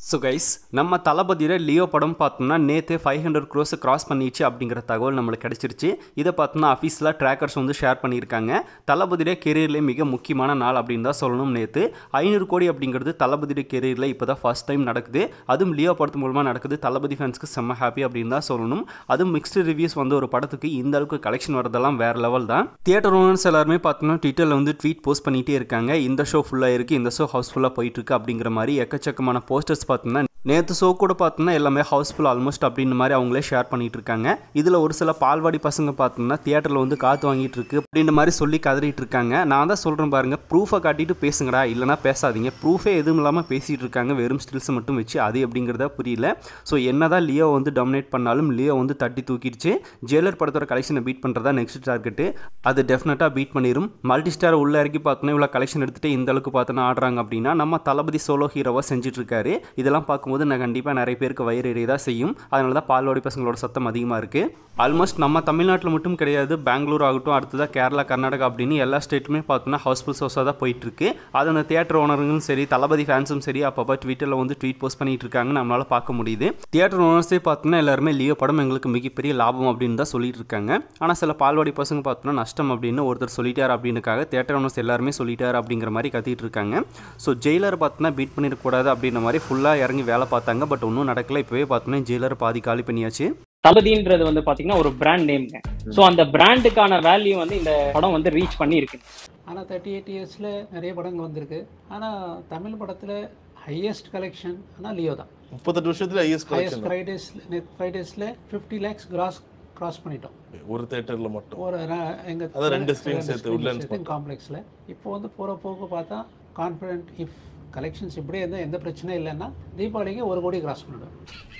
So guys நம்ம தளபதியில் Leo படம் பார்த்தோம்னா நேற்று ஃபைவ் ஹண்ட்ரட் க்ரோஸ் கிராஸ் பண்ணிச்சு அப்படிங்கிற தகவல் நம்மளுக்கு கிடச்சிருச்சு இதை பார்த்தோம்னா அஃபீஸில் ட்ராக்கர்ஸ் வந்து ஷேர் பண்ணியிருக்காங்க தளபதியிலே கெரியர்லேயே மிக முக்கியமான நாள் அப்படின்னு தான் சொல்லணும் நேற்று ஐநூறு கோடி அப்படிங்கிறது தளபதியுடைய கெரியரில் இப்போ தான் ஃபஸ்ட் டைம் நடக்குது அதுவும் லியோ படத்து மூலமாக நடக்குது தளபதி ஃபேன்ஸ்க்கு செம்ம ஹாப்பி அப்படின்னு தான் சொல்லணும் அதுவும் மிக்ஸ்டு ரிவ்யூஸ் வந்து ஒரு படத்துக்கு இந்த அளவுக்கு கலெக்ஷன் வரதெல்லாம் வேறு லெவல் தான் தியேட்டர் ஓனர்ஸ் எல்லாருமே பார்த்தோம்னா ட்விட்டரில் வந்து ட்வீட் போஸ்ட் பண்ணிகிட்டே இருக்காங்க இந்த ஷோ ஃபுல்லாக இருக்குது இந்த ஷோ ஹவுஸ்ஃபுல்லாக போயிட்டு இருக்கு அப்படிங்கிற மாதிரி எக்கச்சக்கமான போஸ்டர்ஸ் பார்த்தோம்னா நேற்று ஷோ கூட பார்த்தோம்னா எல்லாமே ஹவுஸ்ஃபுல் ஆல்மோஸ்ட் அப்படின்ற மாதிரி அவங்களே ஷேர் பண்ணிட்டு இருக்காங்க இதில் ஒரு சில பால்வாடி பசங்க பார்த்தோம்னா தியேட்டரில் வந்து காற்று வாங்கிட்டு இருக்கு அப்படின்ற மாதிரி சொல்லி கதறிட்டு இருக்காங்க நான் தான் சொல்கிறேன் பாருங்க ப்ரூஃபை காட்டிட்டு பேசுங்கடா இல்லைனா பேசாதீங்க ப்ரூஃபே எதுவும் இல்லாமல் பேசிகிட்டு இருக்காங்க வெறும் ஸ்டில்ஸ் மட்டும் வச்சு அது அப்படிங்கிறத புரியல ஸோ என்னதான் லியோ வந்து டாமினேட் பண்ணாலும் லியோ வந்து தட்டி தூக்கிடுச்சு ஜெயிலர் படத்தோட கலெக்ஷனை பீட் பண்ணுறதா நெக்ஸ்ட் டார்கெட்டு அது டெஃபினட்டாக பீட் பண்ணிடும் மல்டி ஸ்டார் உள்ள இறக்கி பார்த்தோன்னா இவ்வளோ கலெக்ஷன் எடுத்துகிட்டு இந்த அளவுக்கு பார்த்தோன்னா ஆடுறாங்க அப்படின்னா நம்ம தளபதி சோலோ ஹீரோவாக செஞ்சுட்டு இருக்காரு இதெல்லாம் பார்க்கும்போது நான் கண்டிப்பாக நிறைய பேருக்கு வயிறு எரிய தான் செய்யும் அதனால தான் பால்வாடி பசங்களோட சத்தம் அதிகமாக இருக்குது ஆல்மோஸ்ட் நம்ம தமிழ்நாட்டில் மட்டும் கிடையாது பெங்களூர் ஆகட்டும் அடுத்ததாக கேரளா கர்நாடகா அப்படின்னு எல்லா ஸ்டேட்டுமே பார்த்தோன்னா ஹவுஸ்ஃபுல் ஷோஸாக தான் போயிட்டுருக்கு அது அந்த தியேட்டர் ஓனருங்களும் சரி தளபதி ஃபேன்ஸும் சரி அப்பப்போ ட்விட்டரில் வந்து ட்வீட் போஸ்ட் பண்ணிட்டு இருக்காங்க நம்மளால் பார்க்க முடியுது தியேட்டர் ஓனர்ஸே பார்த்தோன்னா எல்லாருமே லியோ படம் எங்களுக்கு மிகப்பெரிய லாபம் அப்படின்னு தான் சொல்லிட்டு இருக்காங்க ஆனால் சில பால்வாடி பசங்க பார்த்தோன்னா நஷ்டம் அப்படின்னு ஒருத்தர் சொல்லிட்டார் அப்படின்னுக்காக தியேட்டர் ஓனர்ஸ் எல்லாருமே சொல்லிட்டார் அப்படிங்கிற மாதிரி கத்திட்டு இருக்காங்க ஸோ ஜெயிலர் பார்த்தோன்னா பீட் பண்ணிடக்கூடாது அப்படின்ற மாதிரி ஃபுல்லாக இறங்கி வேலை பார்த்தாங்க பட் ஒன்றும் நடக்கல இப்போவே பார்த்தோன்னா ஜெயிலர் பாதி காலி பண்ணியாச்சு தளபதின்றது வந்து பாத்தீங்கன்னா ஒரு பிராண்ட் நேம்ங்க ஸோ அந்த பிராண்டுக்கான வேல்யூ வந்து இந்த படம் வந்து ரீச் பண்ணி இருக்கு ஆனால் தேர்ட்டி எயிட் இயர்ஸில் நிறைய படங்கள் வந்திருக்கு ஆனால் தமிழ் படத்தில் ஹையஸ்ட் கலெக்ஷன் ஆனால் லியோ தான் முப்பத்தெட்டு வருஷத்துல ஐஎஸ் ஹையஸ்ட் கலெக்ஷன் ஃப்ரைடேஸ் ஃப்ரைடேஸில் ஃபிஃப்டி லேக்ஸ் கிராஸ் கிராஸ் பண்ணிட்டோம் ஒரு தேட்டர்ல மட்டும் ஒரு எங்கள் அதான் ரெண்டு screen சேர்த்து, Woodlands மட்டும். காம்ப்ளெக்ஸில் இப்போ வந்து போகிற போக்கு பார்த்தா கான்ஃபிடென்ட் இஃப் கலெக்ஷன்ஸ் இப்படியே இருந்தால் எந்த பிரச்சனையும் இல்லைன்னா தீபாவளிக்கு ஒரு கோடி கிராஸ் பண்ணிடும்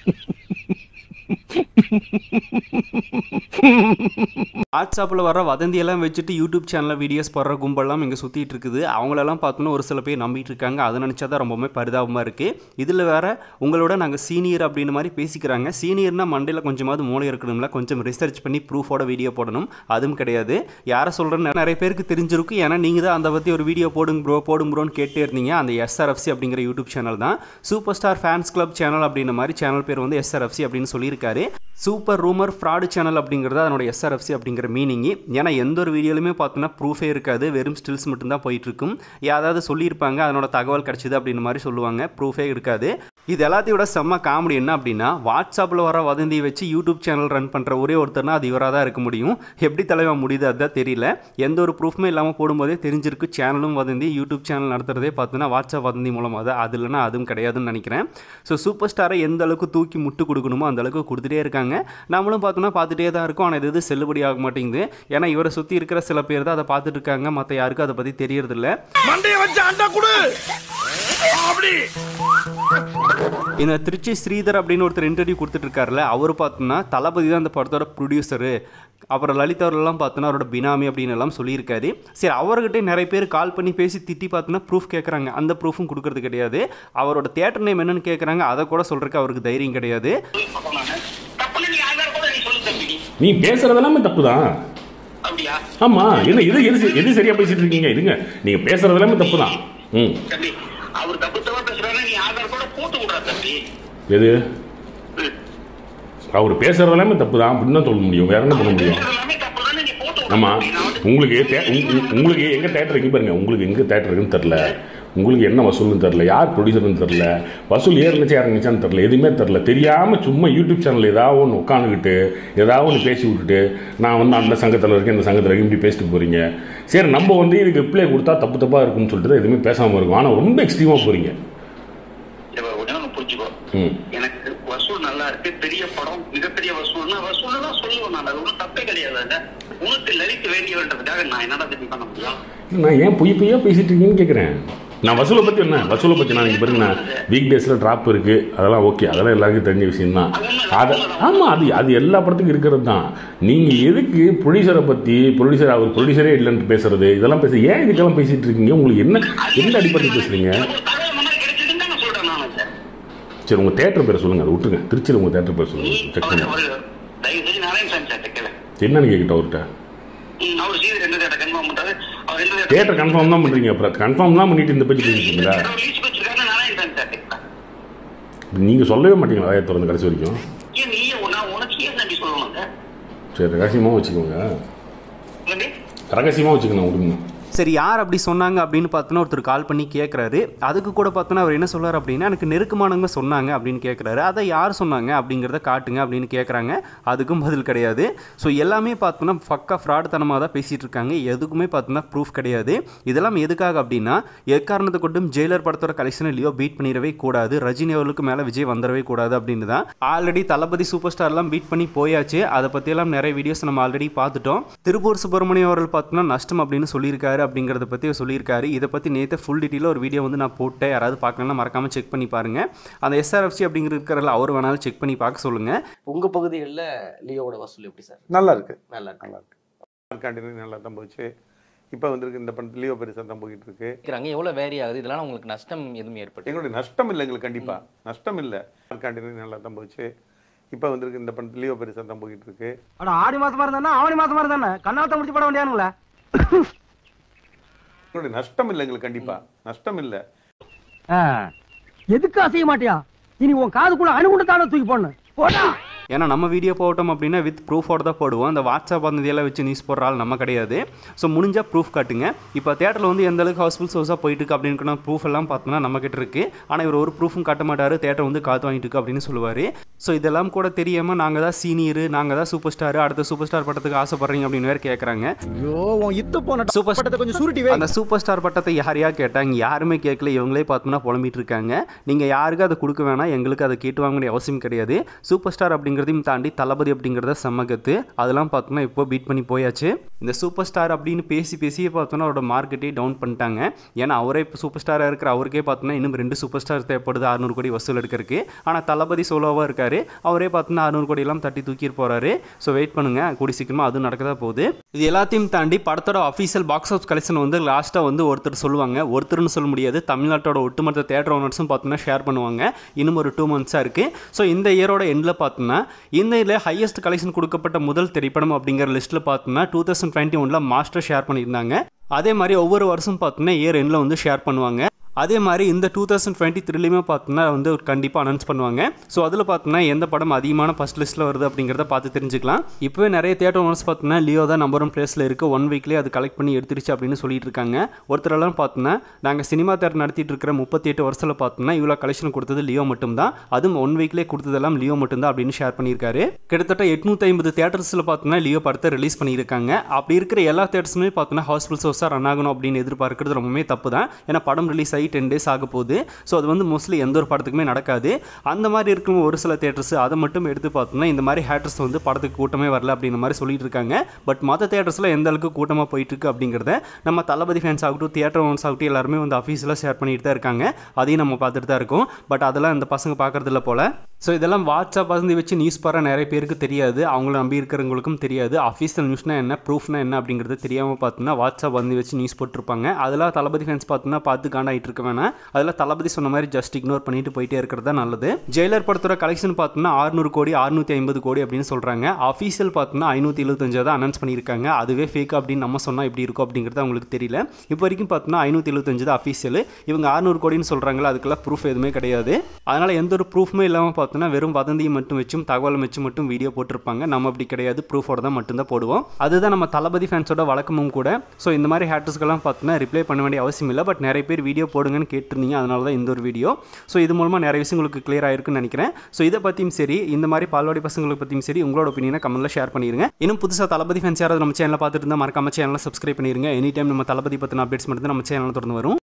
வாட்ஸ்அப்பில் வர வதந்தியெல்லாம் வச்சுட்டு யூடியூப் சேனலில் வீடியோஸ் போடுற கும்பல்லாம் இங்கே சுற்றிட்டு இருக்குது அவங்களெல்லாம் பார்த்தோன்னா ஒரு சில பேர் நம்பிட்டு இருக்காங்க அதை நினச்சா தான் ரொம்பவுமே பரிதாபமாக இருக்குது இதில் வேற உங்களோட நாங்கள் சீனியர் அப்படின்ற மாதிரி பேசிக்கிறாங்க சீனியர்னா மண்டையில் கொஞ்சமாவது மூளை இருக்கணும்ல கொஞ்சம் ரிசர்ச் பண்ணி ப்ரூஃபோட வீடியோ போடணும் அதுவும் கிடையாது யாரை சொல்கிறேன்னு நிறைய பேருக்கு தெரிஞ்சிருக்கும் ஏன்னா நீங்கள் தான் அதை பற்றி ஒரு வீடியோ போடுங்க ப்ரோ போடும் ப்ரோன்னு கேட்டே இருந்தீங்க அந்த எஸ்ஆர்எஃப்சி அப்படிங்கிற யூடியூப் சேனல் தான் super star fans club channel அப்படின்ற மாதிரி சேனல் பேர் வந்து எஸ்ஆர்எஃப்சி அப்படின்னு சொல்லியிருக்காரு சூப்பர் ரூமர் ஃப்ராடு சேனல் அப்படிங்கிறது அதனோட எஸ்ஆர்எஃப்சி அப்படிங்கிற மீனிங்கு ஏன்னா எந்த ஒரு வீடியோலையுமே பார்த்தோன்னா ப்ரூஃபே இருக்காது வெறும் ஸ்டில்ஸ் மட்டும்தான் போயிட்டு இருக்கும் யாராவது சொல்லியிருப்பாங்க அதனோட தகவல் கிடச்சிது அப்படின்னு மாதிரி சொல்லுவாங்க ப்ரூஃபே இருக்காது இது எல்லாத்தையும் விட செம்ம காமெடி என்ன அப்படின்னா வாட்ஸ்அப்பில் வர வதந்தியை வச்சு யூடியூப் சேனல் ரன் பண்ணுற ஒரே ஒருத்தர்னா அது இவராக தான் இருக்க முடியும் எப்படி தலைவா முடியுது அதுதான் தெரியல எந்த ஒரு ப்ரூஃப்மே இல்லாமல் போடும்போதே தெரிஞ்சிருக்கு சேனலும் வதந்தி யூடியூப் சேனல் நடத்துறதே பார்த்தோன்னா வாட்ஸ்அப் வதந்தி மூலமாக தான் அது இல்லைன்னா அதுவும் கிடையாதுன்னு நினைக்கிறேன் ஸோ சூப்பர் ஸ்டாரை எந்த அளவுக்கு தூக்கி முட்டு கொடுக்கணுமோ அந்த அளவுக்கு கொடுத்துட்டே இருக்காங்க நம்மளும் பார்த்தோன்னா பார்த்துட்டே தான் இருக்கோம் ஆனால் இது எது செல்லுபடி ஆக மாட்டேங்குது ஏன்னா இவரை சுற்றி இருக்கிற சில பேர் தான் அதை பார்த்துட்டு இருக்காங்க மற்ற யாருக்கும் அதை பற்றி தெரியறதில்ல இந்த திருச்சி ஸ்ரீதர் அப்படின்னு ஒருத்தர் இன்டர்வியூ கொடுத்துட்டு இருக்காருல்ல அவர் பார்த்தோன்னா தளபதி தான் அந்த படத்தோட ப்ரொடியூசரு அப்புறம் லலித் அவர்கள்லாம் பார்த்தோன்னா அவரோட பினாமி அப்படின்னு எல்லாம் சொல்லியிருக்காரு சரி அவர்கிட்ட நிறைய பேர் கால் பண்ணி பேசி திட்டி பார்த்தோன்னா ப்ரூஃப் கேட்குறாங்க அந்த ப்ரூஃபும் கொடுக்கறது கிடையாது அவரோட தேட்டர் நேம் என்னன்னு கேட்குறாங்க அதை கூட சொல்கிறதுக்கு அவருக்கு தைரியம் கிடையாது தப்புன்னு நீ ஆதார் கூட நீ சொல்லு தம்பி நீ. நீ பேசுறது எல்லாமே தப்பு தான் அப்படியா ஆமா என்ன எது எது சரி- எது சரியா பேசிட்டு இருக்கீங்க இதுங்க நீங்க பேசுறது எல்லாமே தப்பு தான் ம் தம்பி அவர் தப்பு தவா பேசுறாரு நீ ஆதார் கூட போட்டு விடுறா தம்பி எது ம். அவர் பேசுறது எல்லாமே தப்பு தான் அப்படின்னு தான் சொல்ல முடியும் வேற என்ன பண்ண முடியும் பேசுறது எல்லாமே தப்பு தானே நீ போட்டு விடு. ஆமா நான் வந்து உங்களுக்கு தே- உங்க- உங்க- உங்களுக்கு எங்க தேட்டர் இருக்கு பாருங்க உங்களுக்கு எங்க தேட்டர் இருக்குன்னு தெரியல உங்களுக்கு என்ன வசூல்னு தெரியல யார் ப்ரொடியூசர்னு தெரியல வசூல் ஏறினுச்சா இறங்குச்சான்னு தெரியல எதுவுமே தெரியல தெரியாம சும்மா யூடியூப் சேனல் ஏதாவது ஒன்று உட்காந்துக்கிட்டு ஏதாவது ஒன்று பேசி விட்டுட்டு நான் வந்து அந்த சங்கத்தில் இருக்கேன் இந்த சங்கத்தில் இருக்கேன் இப்படி பேசிட்டு போறீங்க சரி நம்ம வந்து இதுக்கு ரிப்ளை கொடுத்தா தப்பு தப்பா இருக்கும்னு சொல்லிட்டு தான் எதுவுமே பேசாம இருக்கும் ஆனால் ரொம்ப எக்ஸ்ட்ரீமா போறீங்க இவ ஒண்ணு ஒண்ணு புரிஞ்சுக்கோ ம் எனக்கு வசூல் நல்லா இருக்கு பெரிய படம் மிகப்பெரிய வசூல்னா வசூல் தான் சொல்லுவேன் நான் அது ஒன்றும் தப்பே கிடையாது அதுல. உனக்கு லலிக்க வேண்டியவன்றதுக்காக நான் என்னடா திரும்பி பண்ண முடியும் நான் ஏன் பொய் பொய்யா பேசிட்டு இருக்கீங்கன்னு கேட்குறேன் நான் வசூலை பற்றி என்ன வசூலை பற்றி நான் இங்கே பாருங்க நான் வீக் டேஸில் ட்ராப் இருக்குது அதெல்லாம் ஓகே அதெல்லாம் எல்லாருக்கும் தெரிஞ்ச விஷயம் தான் அது ஆமாம் அது அது எல்லா படத்துக்கும் இருக்கிறது தான் நீங்கள் எதுக்கு ப்ரொடியூசரை பற்றி ப்ரொடியூசர் அவர் ப்ரொடியூசரே இல்லைன்னு பேசுறது இதெல்லாம் பேச ஏன் இதுக்கெல்லாம் பேசிட்டு இருக்கீங்க உங்களுக்கு என்ன எந்த அடிப்படையில் பேசுறீங்க எனக்கு ஒரு தகவல் முன்னாடி கிடைச்சதுன்னு தான் நான் சொல்றேன் நான் சார் சரி உங்கள் தேட்டர் பேர் சொல்லுங்கள் அதை விட்டுருங்க திருச்சியில் உங்கள் தேட்டர் பேர் நீ சொல்லுங்கள் செக் பண்ணி அவர் தயவு செஞ்சு நாராயணசாமி சார் கேட்கல என்னன்னு கேட்கிட்ட அவர்கிட்ட அவர் சீது ரெண்டு தேட்டர் கன்ஃபார்ம் பண்றாரு அவர் ரெண்டு தேட்டர் கன்ஃபார்ம் தான் பண்ணுறீங்க அப்புறம் கன்ஃபார்ம் தான் பண்ணிட்டு இந்த பேச்சு பேசிட்டீங்களா லீஸ் வச்சிருக்காரு நாராயணசாமி சார் கேட்கல நீங்கள் சொல்லவே மாட்டீங்களா வாயை திறந்து கடைசி வரைக்கும் ஏன் நீ நான் உனக்கு ஏன் நம்பி சொல்லணுங்க சரி ரகசியமாக வச்சுக்கோங்க தம்பி ரகசியமாக வச்சுக்கணும் விடுங்க சரி யார் அப்படி சொன்னாங்க அப்படின்னு பார்த்தோன்னா ஒருத்தர் கால் பண்ணி கேட்குறாரு அதுக்கு கூட பார்த்தோன்னா அவர் என்ன சொல்றாரு அப்படின்னா எனக்கு நெருக்கமானவங்க சொன்னாங்க அப்படின்னு கேட்குறாரு அதை யார் சொன்னாங்க அப்படிங்கிறத காட்டுங்க அப்படின்னு கேட்குறாங்க அதுக்கும் பதில் கிடையாது ஸோ எல்லாமே பார்த்தோன்னா பக்கா ஃப்ராட் தனமாக தான் பேசிகிட்டு இருக்காங்க எதுக்குமே பார்த்தோன்னா ப்ரூஃப் கிடையாது இதெல்லாம் எதுக்காக அப்படின்னா எக்காரணத்தை கொண்டும் ஜெயிலர் படத்தோட கலெக்ஷனை லியோ பீட் பண்ணிடவே கூடாது ரஜினி அவர்களுக்கு மேலே விஜய் வந்துடவே கூடாது அப்படின்னு தான் ஆல்ரெடி தளபதி சூப்பர் ஸ்டார்லாம் பீட் பண்ணி போயாச்சு அதை பற்றியெல்லாம் நிறைய வீடியோஸ் நம்ம ஆல்ரெடி பார்த்துட்டோம் திருப்பூர் சுப்பிரமணியம் அவர்கள் பார்த்தோன்னா நஷ்டம் அப்படின்னு சொல்லியிருக்காரு அப்படிங்கிறத பற்றி சொல்லியிருக்காரு இதை பற்றி நேற்று ஃபுல் டீட்டெயிலாக ஒரு வீடியோ வந்து நான் போட்டேன் யாராவது பார்க்கணும்னா மறக்காமல் செக் பண்ணி பாருங்க அந்த எஸ்ஆர்எஃப்சி அப்படிங்கிற இருக்கிறல அவர் வேணாலும் செக் பண்ணி பார்க்க சொல்லுங்கள் உங்க பகுதிகளில் லியோவோட வசூல் எப்படி சார் நல்லா இருக்கு நல்லா இருக்கு நல்லா இருக்கு கண்டினியூ நல்லா தான் போச்சு இப்போ வந்திருக்கு இந்த படத்து லியோ பெருசாக தான் போயிட்டு இருக்கு இருக்கிறாங்க எவ்வளவு வேரி ஆகுது இதெல்லாம் உங்களுக்கு நஷ்டம் எதுவும் ஏற்பட்டு எங்களுடைய நஷ்டம் இல்லை எங்களுக்கு கண்டிப்பாக நஷ்டம் இல்லை கண்டினியூ நல்லா தான் போச்சு இப்போ வந்திருக்கு இந்த படத்து லியோ பெருசாக தான் போயிட்டு இருக்கு அட ஆடி மாசமா இருந்தானே ஆவணி மாசமா இருந்தானே கண்ணாத்த முடிச்சு பட வேண்டியானுங்களே எங்களுடைய நஷ்டம் இல்லை எங்களுக்கு கண்டிப்பாக நஷ்டம் இல்லை எதுக்கு அசைய மாட்டியா இனி உன் காதுக்குள்ள அணுகுண்டு தானே தூக்கி போடணும் போடா ஏன்னா நம்ம வீடியோ போட்டோம் அப்படின்னா வித் ப்ரூஃபோட தான் போடுவோம் அந்த வாட்ஸ்அப் வந்ததையெல்லாம் வச்சு நியூஸ் போடுற ஆள் நம்ம கிடையாது ஸோ முடிஞ்சால் ப்ரூஃப் காட்டுங்க இப்போ தேட்டரில் வந்து எந்த அளவுக்கு ஹவுஸ்ஃபுல் ஷோஸாக போயிட்டு இருக்கு அப்படின்னு ப்ரூஃப் எல்லாம் பார்த்தோம்னா நம்ம கிட்ட இருக்கு ஆனால் இவர் ஒரு ப்ரூஃபும் காட்ட மாட்டார் தேட்டர் வந்து காத்து வாங்கிட்டு இருக்கு அப்படின்னு சொல்லுவார் ஸோ இதெல்லாம் கூட தெரியாமல் நாங்கள் தான் சீனியர் நாங்கள் தான் சூப்பர் ஸ்டார் அடுத்த சூப்பர் ஸ்டார் பட்டத்துக்கு ஆசைப்படுறீங்க அப்படின்னு வேறு கேட்குறாங்க ஐயோ உன் இத்து போன சூப்பர் பட்டத்தை கொஞ்சம் சுருட்டி வை அந்த சூப்பர் ஸ்டார் பட்டத்தை யார் யார் கேட்டாங்க யாருமே கேட்கல இவங்களே பார்த்தோம்னா புலம்பிட்டு இருக்காங்க நீங்கள் யாருக்கும் அதை கொடுக்க வேணாம் எங்களுக்கு அதை கேட்டு வாங்க வேண்டிய அவசியம் கிடையாது சூப்பர் ஸ்டார் அப்படிங்கிறதையும் தாண்டி தளபதி அப்படிங்கிறத செம்மகத்து அதெல்லாம் பார்த்தோம்னா இப்போ பீட் பண்ணி போயாச்சு இந்த சூப்பர் ஸ்டார் அப்படின்னு பேசி பேசியே பார்த்தோன்னா அவரோட மார்க்கெட்டே டவுன் பண்ணிட்டாங்க ஏன்னா அவரே இப்போ சூப்பர் ஸ்டாராக இருக்கிற அவருக்கே பார்த்தோன்னா இன்னும் ரெண்டு சூப்பர் ஸ்டார் தேவைப்படுது அறுநூறு கோடி வசூல் எடுக்கிறதுக்கு ஆனால் தளபதி சோலோவாக இருக்காரு அவரே பார்த்தோன்னா அறுநூறு கோடி எல்லாம் தட்டி தூக்கிட்டு போறாரு ஸோ வெயிட் பண்ணுங்க கூடி சீக்கிரமாக அதுவும் நடக்கதா போகுது இது எல்லாத்தையும் தாண்டி படத்தோட அஃபீஷியல் பாக்ஸ் ஆஃப் கலெக்ஷன் வந்து லாஸ்ட்டாக வந்து ஒருத்தர் சொல்லுவாங்க ஒருத்தர்னு சொல்ல முடியாது தமிழ்நாட்டோட ஒட்டுமொத்த தேட்டர் ஓனர்ஸும் பார்த்தோன்னா ஷேர் பண்ணுவாங்க இன்னும் ஒரு டூ மந்த்ஸாக இருக்குது ஸோ இந்த இயரோட எண்டில் பார்த்தோன்னா இந்த இதில் ஹையஸ்ட் கலெக்ஷன் கொடுக்கப்பட்ட முதல் திரைப்படம் அப்படிங்கிற லிஸ்ட்டில் பார்த்தோன்னா டூ தௌசண்ட் டுவெண்ட்டி ஒனில் மாஸ்டர் ஷேர் பண்ணியிருந்தாங்க அதே மாதிரி ஒவ்வொரு வருஷம் பார்த்தோன்னா இயர் எண்டில் வந்து ஷேர் பண்ணுவாங்க அதே மாதிரி இந்த டூ தௌசண்ட் டுவெண்ட்டி த்ரீலையுமே பார்த்தோன்னா வந்து கண்டிப்பாக அனௌன்ஸ் பண்ணுவாங்க ஸோ அதில் பார்த்தோன்னா எந்த படம் அதிகமான ஃபஸ்ட் லிஸ்ட்டில் வருது அப்படிங்கிறத பார்த்து தெரிஞ்சுக்கலாம் இப்போவே நிறைய தேட்டர் ஓனர்ஸ் பார்த்தோன்னா லியோ தான் நம்பர் ஒன் பிளேஸில் இருக்குது ஒன் வீக்லேயே அது கலெக்ட் பண்ணி எடுத்துருச்சு அப்படின்னு சொல்லிட்டு இருக்காங்க ஒருத்தரெல்லாம் பார்த்தோன்னா நாங்கள் சினிமா தேட்டர் நடத்திட்டு இருக்கிற முப்பத்தி எட்டு வருஷத்தில் பார்த்தோன்னா இவ்வளோ கலெக்ஷன் கொடுத்தது லியோ மட்டும்தான் அதுவும் ஒன் வீக்லேயே கொடுத்ததெல்லாம் லியோ மட்டும்தான் அப்படின்னு ஷேர் பண்ணியிருக்காரு கிட்டத்தட்ட எட்நூற்றி ஐம்பது தேட்டர்ஸில் பார்த்தோன்னா லியோ படத்தை ரிலீஸ் பண்ணியிருக்காங்க அப்படி இருக்கிற எல்லா தேட்டர்ஸுமே பார்த்தோன்னா ஹவுஸ்ஃபுல் ஷோஸாக ரன் ஆகணும் அப்படின்னு எதிர்பார்க்கறது ரொம்பவே தப்பு தான் ஏன்னா படம் ரிலீஸ் ஆகி டென் டேஸ் ஆக போகுது ஸோ அது வந்து மோஸ்ட்லி எந்த ஒரு படத்துக்குமே நடக்காது அந்த மாதிரி இருக்கும் ஒரு சில தேட்டர்ஸ் அதை மட்டும் எடுத்து பார்த்தோம்னா இந்த மாதிரி ஹேட்டர்ஸ் வந்து படத்துக்கு கூட்டமே வரல அப்படின்ற மாதிரி சொல்லிட்டு இருக்காங்க பட் மற்ற தேட்டர்ஸில் எந்த அளவுக்கு கூட்டமாக போயிட்டு இருக்கு அப்படிங்கிறத நம்ம தளபதி ஃபேன்ஸ் ஆகட்டும் தியேட்டர் ஓன்ஸ் ஆகட்டும் எல்லாருமே வந்து அஃபீஸில் ஷேர் பண்ணிட்டு தான் இருக்காங்க அதையும் நம்ம பார்த்துட்டு தான் இருக்கோம் பட் அதெல்லாம் இந்த பசங்க பார்க்கறதில்ல போல ஸோ இதெல்லாம் வாட்ஸ்அப் வசதி வச்சு நியூஸ் பாரு நிறைய பேருக்கு தெரியாது அவங்கள நம்பி இருக்கிறவங்களுக்கும் தெரியாது அஃபீஷியல் நியூஸ்னா என்ன ப்ரூஃப்னா என்ன அப்படிங்கிறது தெரியாமல் பார்த்தோன்னா வாட்ஸ்அப் வந்து வச்சு நியூஸ் போட்டிருப்பாங்க அதெல்லாம் தளபதி ஃபேன்ஸ் பார்த்தோன்னா பார்த்து காண்டாயிட்டு இருக்க வேணாம் அதில் தளபதி சொன்ன மாதிரி ஜஸ்ட் இக்னோர் பண்ணிட்டு போயிட்டே இருக்கிறது தான் நல்லது ஜெயிலர் படத்தோட கலெக்ஷன் பார்த்தோம்னா ஆறுநூறு கோடி அறுநூத்தி ஐம்பது கோடி அப்படின்னு சொல்கிறாங்க அஃபீஷியல் பார்த்தோம்னா ஐநூற்றி எழுபத்தஞ்சா தான் அனௌன்ஸ் பண்ணியிருக்காங்க அதுவே ஃபேக் அப்படின்னு நம்ம சொன்னால் எப்படி இருக்கும் அப்படிங்கிறது அவங்களுக்கு தெரியல இப்போ வரைக்கும் பார்த்தோம்னா ஐநூற்றி எழுபத்தஞ்சு தான் அஃபீஷியல் இவங்க அறுநூறு கோடின்னு சொல்கிறாங்களா அதுக்கெல்லாம் ப்ரூஃப் எதுவுமே கிடையாது அதனால் எந்த ஒரு ப்ரூஃப்மே இல்லாமல் பார்த்தோன்னா வெறும் வதந்தியை மட்டும் வச்சும் தகவலை வச்சு மட்டும் வீடியோ போட்டிருப்பாங்க நம்ம அப்படி கிடையாது ப்ரூஃபோட தான் மட்டும்தான் போடுவோம் அதுதான் நம்ம தளபதி ஃபேன்ஸோட வழக்கமும் கூட ஸோ இந்த மாதிரி ஹேட்டர்ஸ்க்கெல்லாம் பார்த்தோன்னா ரிப்ளை பண்ண வேண்டிய அவசியம் இல்லை பட் நிறைய பேர் வீடியோ போடுங்கன்னு கேட்டிருந்தீங்க அதனால தான் இந்த ஒரு வீடியோ ஸோ இது மூலமாக நிறைய விஷயம் உங்களுக்கு கிளியர் ஆயிருக்குன்னு நினைக்கிறேன் ஸோ இதை பற்றியும் சரி இந்த மாதிரி பால்வாடி பசங்களுக்கு பற்றியும் சரி உங்களோட ஒப்பீனியனை கமெண்ட்டில் ஷேர் பண்ணிருங்க இன்னும் புதுசாக தளபதி ஃபேன்ஸ் யாராவது நம்ம சேனலை பார்த்துட்டு இருந்தால் மறக்காம சேனலை சப்ஸ்கிரைப் பண்ணிருங்க எனி டைம் நம்ம தளபதி பற்றின அப்டேட்ஸ் மட்டும் தான் நம்ம சேனலில் தொடர்ந்து வரும்